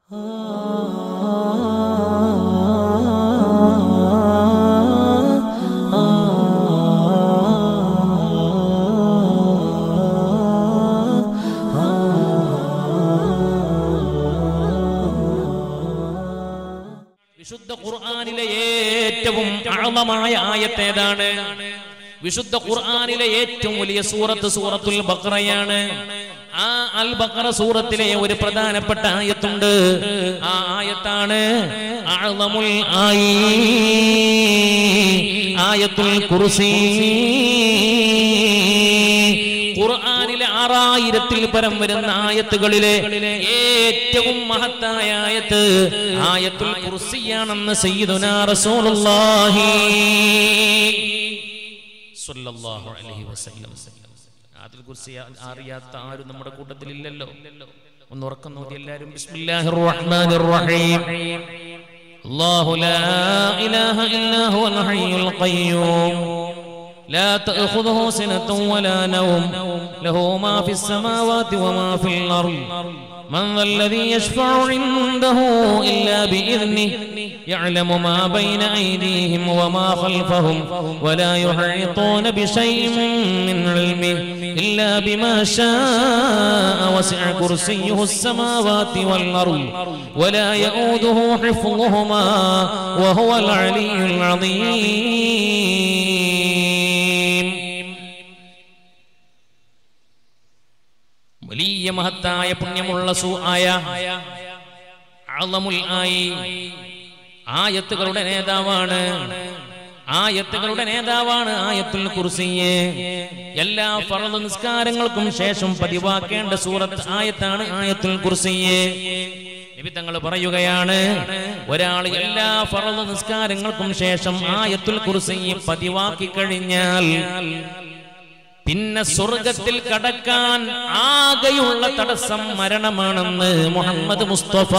വിശുദ്ധ ഖുർആനിലെ ഏറ്റവും ആഴമായ ആയത്തേതാണ് വിശുദ്ധ ഖുർആനിലെ ഏറ്റവും വലിയ സൂറത്ത് സൂറത്തുൽ ബഖറയാണ് ആ അൽ ബഖറ സൂറത്തിലെ ഒരു പ്രധാനപ്പെട്ട ആയത്തുണ്ട് ആ ആയത്താണ് അഅ്ളമുൽ ആയി ആയത്തുൽ കുർസി ഖുർആനിലെ ആറായിരത്തിൽ പരം വരുന്ന ആയത്തുകളിലെ ഏറ്റവും മഹത്തായ ആയത്ത് ആയത്തുൽ കുർസിയാണെന്ന് സയ്യിദുനാ റസൂലുള്ളാഹി സ്വല്ലല്ലാഹു അലൈഹി വസല്ലം ആയത്തുൽ കുർസി അറിയാത്ത ആരും നമ്മുടെ കൂട്ടത്തിൽ ഇല്ലല്ലോ ഒന്ന് ഉറക്കം നോക്കി എല്ലാവരും ബിസ്മില്ലാഹിർ റഹ്മാനിർ റഹീം അല്ലാഹു ലാ ഇലാഹ ഇല്ലാ ഹുവൽ ഹയ്യുൽ ഖയ്യൂം لا تأخذه سنة ولا نوم له ما في السماوات وما في الأرض من ذا الذي يشفع عنده إلا بإذنه يعلم ما بين أيديهم وما خلفهم ولا يحيطون بشيء من علمه إلا بما شاء وسع كرسيه السماوات والأرض ولا يؤوده حفظهما وهو العلي العظيم വലിയ മഹത്തായ പുണ്യമുള്ള സു ആയ അളമുൽ ആയി ആയത്തുകളുടെ നേതാവാണ് ആയത്തുകളുടെ നേതാവാണ് ആയത്തുൽ കുർസിയെ എല്ലാ ഫറദ് നിസ്കാരങ്ങൾക്കും ശേഷം പതിവാക്കേണ്ട സൂറത്ത് ആയത്താണ് ആയത്തുൽ കുർസിയെ നബി തങ്ങൾ പറയുകയാണ് ഒരാൾ എല്ലാ ഫറദ് നിസ്കാരങ്ങൾക്കും ശേഷം ആയത്തുൽ കുർസിയെ പതിവാക്കി കഴിഞ്ഞാൽ പിന്നെ സ്വർഗത്തിൽ കടക്കാൻ ആകെയുള്ള തടസ്സം മരണമാണെന്ന് മുഹമ്മദ് മുസ്തഫ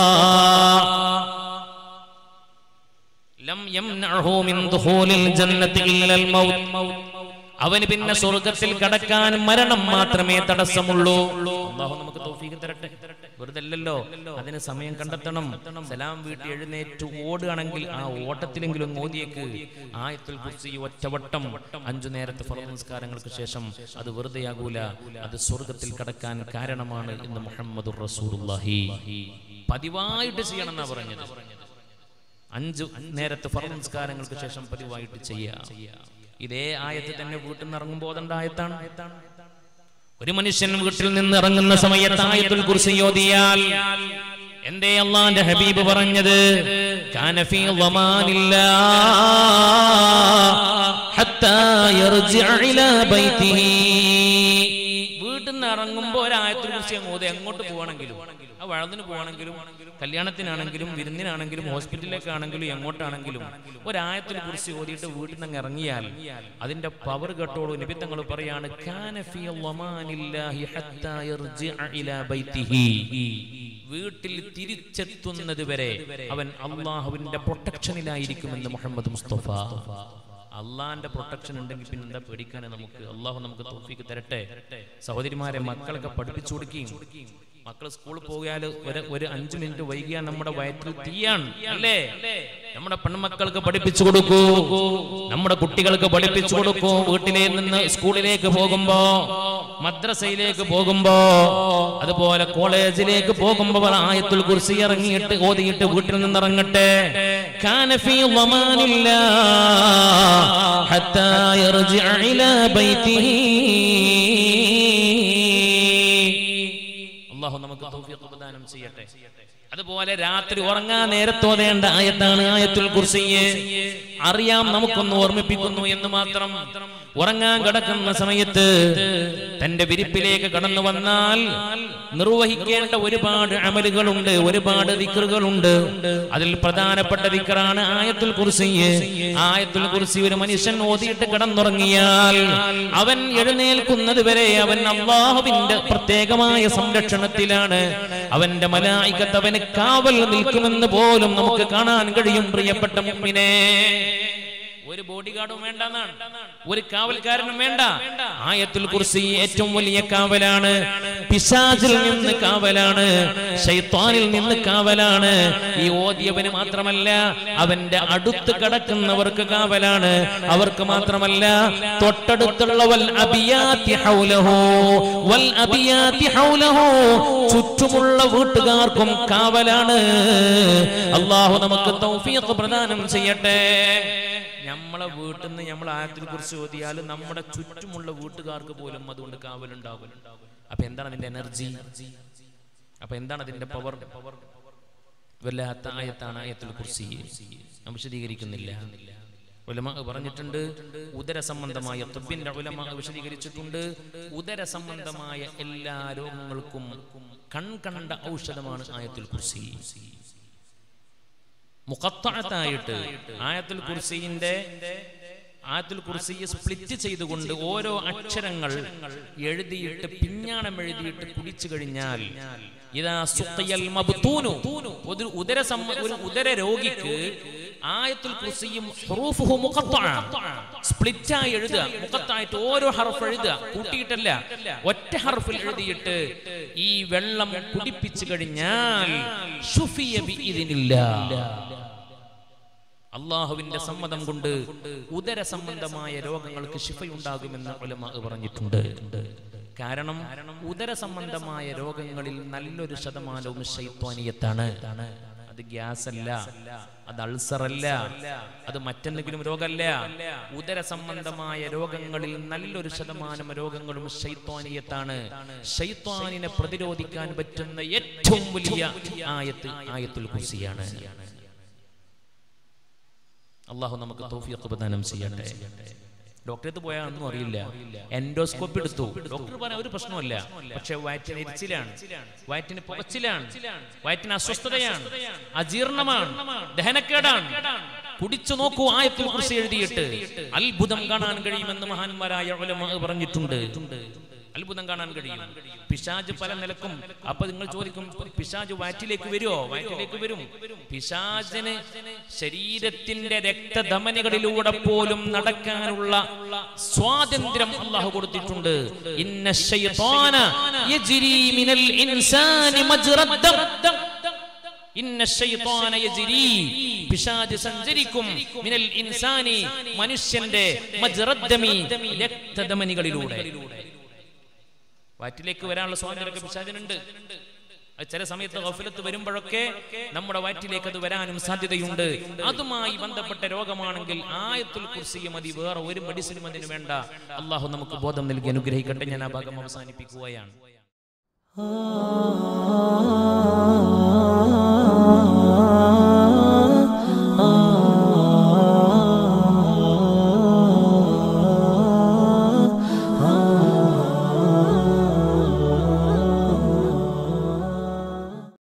ലം യംനഉഹു മിൻ ദുഖൂലിൽ ജന്നത്തി ഇല്ലൽ മൗത്ത് അവന് പിന്നെ സ്വർഗത്തിൽ കടക്കാൻ മരണം മാത്രമേ തടസ്സമുള്ളൂ അല്ലാഹു നമുക്ക് തൗഫീഖ് തരട്ടെ വെറുതെ അല്ലല്ലോ അതിന് സമയം കണ്ടെത്തണം സലാം വീട്ടി എഴുന്നേറ്റ് ഓടുകയാണെങ്കിൽ ആ ഓട്ടത്തിലെങ്കിലും ഓതിയേക്ക് ആയത്തുൽ കുർസി ഒറ്റവട്ടം അഞ്ചു നേരത്തെ ഫറദ് നമസ്കാരങ്ങൾക്ക് ശേഷം അത് വെറുതെയാകൂല അത് സ്വർഗത്തിൽ കടക്കാൻ കാരണമാണ് എന്ന് മുഹമ്മദ് റസൂലുള്ളാഹി പതിവായിട്ട് ചെയ്യണം എന്നാ പറഞ്ഞത് അഞ്ച് നേരത്തെ ഫറദ് നമസ്കാരങ്ങൾക്ക് ശേഷം പതിവായിട്ട് ചെയ്യാം ഇതേ ആയത്ത് തന്നെ വീട്ടിൽ നിന്ന് ഇറങ്ങുമ്പോൾ അതെന്താ ആയത്താണ് ഒരു മനുഷ്യൻ വീട്ടിൽ നിന്ന് ഇറങ്ങുന്ന സമയത്ത് ആയത്തുൽ കുർസി ഓതിയാൽ എന്തേ അള്ളാന്റെ ഹബീബ് പറഞ്ഞത് കാനഫി ളമാനില്ലാ ഹത്താ യർജിഅ ഇലാ ബൈതിഹി വീട്ടിൽ നിന്ന് ഇറങ്ങുമ്പോൾ ഒരായത്തുൽ കുർസി അങ്ങ് ഓതി എങ്ങോട്ട് പോവാണെങ്കിലും ആ വഴതിന് പോവാണെങ്കിലും കല്യാണത്തിനാണെങ്കിലും വിരുന്നിനാണെങ്കിലും ഹോസ്പിറ്റലിലേക്കാണെങ്കിലും എങ്ങോട്ടാണെങ്കിലും ഒരായത്തിൽ കുറിച്ച് ഓതിയിട്ട് വീട്ടിൽ നിന്ന് ഇറങ്ങിയാൽ അതിന്റെ പവർ കേട്ടോളൂ നബി തങ്ങൾ പറയാണ് കാന ഫീ ളമാനില്ലാഹി ഹത്താ യർജിഅ ഇലാ ബൈതിഹി വീട്ടിൽ തിരിച്ചെത്തുന്നത് വരെ അവൻ അള്ളാഹുവിന്റെ പ്രൊട്ടക്ഷനിലായിരിക്കുമെന്ന് മുഹമ്മദ് മുസ്തഫ അള്ളാന്റെ പ്രൊട്ടക്ഷൻ ഉണ്ടെങ്കിൽ പിന്നെ എന്താ പേടിക്കാനെ നമുക്ക് അള്ളാഹു നമുക്ക് തോഫിക്ക് തരട്ടെ സഹോദരിമാരെ മക്കളൊക്കെ പഠിപ്പിച്ചു കൊടുക്കുകയും മക്കൾ സ്കൂളിൽ പോയാൽ ഒരു ഒരു അഞ്ചു മിനിറ്റ് വൈകിയാൽ നമ്മുടെ വയറ്റിൽ തീയാണ് അല്ലേ നമ്മുടെ പെൺമക്കൾക്ക് പഠിപ്പിച്ചു കൊടുക്കൂ നമ്മുടെ കുട്ടികൾക്ക് പഠിപ്പിച്ചു കൊടുക്കൂ വീട്ടിലെ നിന്ന് സ്കൂളിലേക്ക് പോകുമ്പോ മദ്രസയിലേക്ക് പോകുമ്പോ അതുപോലെ കോളേജിലേക്ക് പോകുമ്പോ ആയത്തുൽ കുറിച്ച് ഇറങ്ങിയിട്ട് ഓതിയിട്ട് വീട്ടിൽ നിന്ന് ഇറങ്ങട്ടെ കാനഫി حتى يرجع إلى بيته അള്ളാഹു നമുക്ക് തൗഫീഖ് പ്രദാനം ചെയ്യട്ടെ അതുപോലെ രാത്രി ഉറങ്ങാൻ നേരത്തോതേണ്ട ആയത്താണ് ആയത്തുൽ കുർസിയെ അറിയാം നമുക്കൊന്ന് ഓർമ്മിപ്പിക്കുന്നു എന്ന് മാത്രം ഉറങ്ങാൻ കിടക്കുന്ന സമയത്ത് തന്റെ വിരിപ്പിലേക്ക് കടന്നു വന്നാൽ നിർവഹിക്കേണ്ട ഒരുപാട് അമലുകളുണ്ട് ഒരുപാട് ദിക്കറുകളുണ്ട് അതിൽ പ്രധാനപ്പെട്ട ദിക്കറാണ് ആയത്തുൽ കുർസിയെ ആയത്തുൽ കുർസി ഒരു മനുഷ്യൻ ഓതിയിട്ട് കിടന്നുറങ്ങിയാൽ അവൻ എഴുന്നേൽക്കുന്നത് വരെ അവൻ അള്ളാഹുവിന്റെ പ്രത്യേകമായ സംരക്ഷണത്തിലാണ് അവന്റെ മലായിക്കത്ത് അവന് കാവൽ നിൽക്കുമെന്ന് പോലും നമുക്ക് കാണാൻ കഴിയും പ്രിയപ്പെട്ട മുമ്പിനെ ഒരു ബോഡി ബോഡി ഗാർഡും വേണ്ട എന്നാണ് ഒരു കാവൽക്കാരനും വേണ്ട ആയത്തുൽ കുർസി ഏറ്റവും വലിയ കാവലാണ് പിശാചിൽ നിന്ന് കാവലാണ് ഷൈത്താനിൽ നിന്ന് കാവലാണ് ഈ ഓതിയവന് മാത്രമല്ല അവന്റെ അടുത്ത് കിടക്കുന്നവർക്ക് കാവലാണ് അവർക്ക് മാത്രമല്ല തൊട്ടടുത്തുള്ള വൽ അബിയാത്തി ഹൗലഹു വൽ അബിയാത്തി ഹൗലഹു ചുറ്റുമുള്ള വീട്ടുകാർക്കും കാവലാണ് അള്ളാഹു നമുക്ക് തൗഫീഖ് പ്രദാനം ചെയ്യട്ടെ നമ്മളെ വീട്ടിൽ നിന്ന് നമ്മൾ ആയത്തിൽ കുറിച്ച് ഓതിയാൽ നമ്മുടെ ചുറ്റുമുള്ള വീട്ടുകാർക്ക് പോലും അതുകൊണ്ട് കാവലുണ്ടാകും അപ്പൊ എന്താണ് അതിന്റെ എനർജി അപ്പൊ എന്താണ് അതിന്റെ പവർ പവർ വല്ലാത്ത ആയത്താണ് ആയത്തിൽ കുറിച്ച് ഞാൻ വിശദീകരിക്കുന്നില്ല ഉലമ പറഞ്ഞിട്ടുണ്ട് ഉദര സംബന്ധമായ തുബിന്റെ ഉലമ വിശദീകരിച്ചിട്ടുണ്ട് ഉദര സംബന്ധമായ എല്ലാ രോഗങ്ങൾക്കും കൺകണ്ട ഔഷധമാണ് ആയത്തുൽ കുർസി മുഖത്തായിട്ട് ആയത്തുൽ കുർസിന്റെ ആയത്തുൽ കുർസിയെ സ്പ്ലിറ്റ് ചെയ്തുകൊണ്ട് ഓരോ അക്ഷരങ്ങൾ എഴുതിയിട്ട് പിഞ്ഞാണം എഴുതിയിട്ട് കുടിച്ചു കഴിഞ്ഞാൽ ഇതാ സുഖയൽ മബ്തൂനു ഒരു ഉദര സമ്മ ഒരു ഉദര രോഗിക്ക് ആയത്തുൽ കുർസിയും ഹുറൂഫുഹു മുഖത്താ സ്പ്ലിറ്റായി എഴുതുക മുഖത്തായിട്ട് ഓരോ ഹർഫ് എഴുതുക കൂട്ടിയിട്ടല്ല ഒറ്റ ഹർഫിൽ എഴുതിയിട്ട് ഈ വെള്ളം കുടിപ്പിച്ചു കഴിഞ്ഞാൽ ശുഫിയ ബിഇذനില്ലാ അള്ളാഹുവിന്റെ സമ്മതം കൊണ്ട് ഉദര സംബന്ധമായ രോഗങ്ങൾക്ക് ശിഫയുണ്ടാകുമെന്ന് ഉലമ പറഞ്ഞിട്ടുണ്ട് കാരണം ഉദര സംബന്ധമായ രോഗങ്ങളിൽ നല്ലൊരു ശതമാനവും ശൈത്വാനിയത്താണ് അത് ഗ്യാസ് അല്ല അത് അൾസർ അല്ല അത് മറ്റെന്തെങ്കിലും രോഗമല്ല ഉദര സംബന്ധമായ രോഗങ്ങളിൽ നല്ലൊരു ശതമാനം രോഗങ്ങളും ശൈത്വാനിയത്താണ് ശൈത്വാനിനെ പ്രതിരോധിക്കാൻ പറ്റുന്ന ഏറ്റവും വലിയ ആയത്ത് ആയത്തുൽ കുസിയാണ് അള്ളാഹു നമുക്ക് തൗഫീഖ് പ്രദാനം ചെയ്യട്ടെ ഡോക്ടറേത്ത് പോയാൽ ഒന്നും അറിയില്ല എൻഡോസ്കോപ്പ് എടുത്തു ഡോക്ടർ പറഞ്ഞ ഒരു പ്രശ്നമല്ല പക്ഷെ വയറ്റിന് എരിച്ചിലാണ് വയറ്റിന് പുകച്ചിലാണ് വയറ്റിന് അസ്വസ്ഥതയാണ് അജീർണമാണ് ദഹനക്കേടാണ് കുടിച്ചു നോക്കൂ ആയത്തിൽ കുറിച്ച് എഴുതിയിട്ട് അത്ഭുതം കാണാൻ കഴിയുമെന്ന് മഹാന്മാരായ ഉലമ പറഞ്ഞിട്ടുണ്ട് അത്ഭുതം കാണാൻ കഴിയും പിശാജ് പല നിലക്കും അപ്പൊ നിങ്ങൾ ചോദിക്കും പിശാജ് വയറ്റിലേക്ക് വരുമോ വയറ്റിലേക്ക് വരും പിശാജിന് ശരീരത്തിന്റെ രക്തധമനികളിലൂടെ പോലും നടക്കാനുള്ള സ്വാതന്ത്ര്യം അള്ളാഹു കൊടുത്തിട്ടുണ്ട് ഇന്ന ശൈത്വാന യജ്രി മിനൽ ഇൻസാനി മജ്റദ്ദം ഇന്ന ശൈത്വാന യജ്രി പിശാച് സഞ്ചരിക്കും മിനൽ ഇൻസാനി മനുഷ്യന്റെ മജ്റദ്ദമി രക്തധമനികളിലൂടെ വയറ്റിലേക്ക് വരാനുള്ള സ്വാതന്ത്ര്യമൊക്കെ പിശാചിനുണ്ട് അത് ചില സമയത്ത് ഗഫലത്ത് വരുമ്പോഴൊക്കെ നമ്മുടെ വയറ്റിലേക്ക് അത് വരാനും സാധ്യതയുണ്ട് അതുമായി ബന്ധപ്പെട്ട രോഗമാണെങ്കിൽ ആയത്തുൽ കുർസിയും മതി വേറെ ഒരു മെഡിസിനും അതിന് വേണ്ട അള്ളാഹു നമുക്ക് ബോധം നൽകി അനുഗ്രഹിക്കട്ടെ ഞാൻ ആ ഭാഗം അവസാനിപ്പിക്കുകയാണ് ah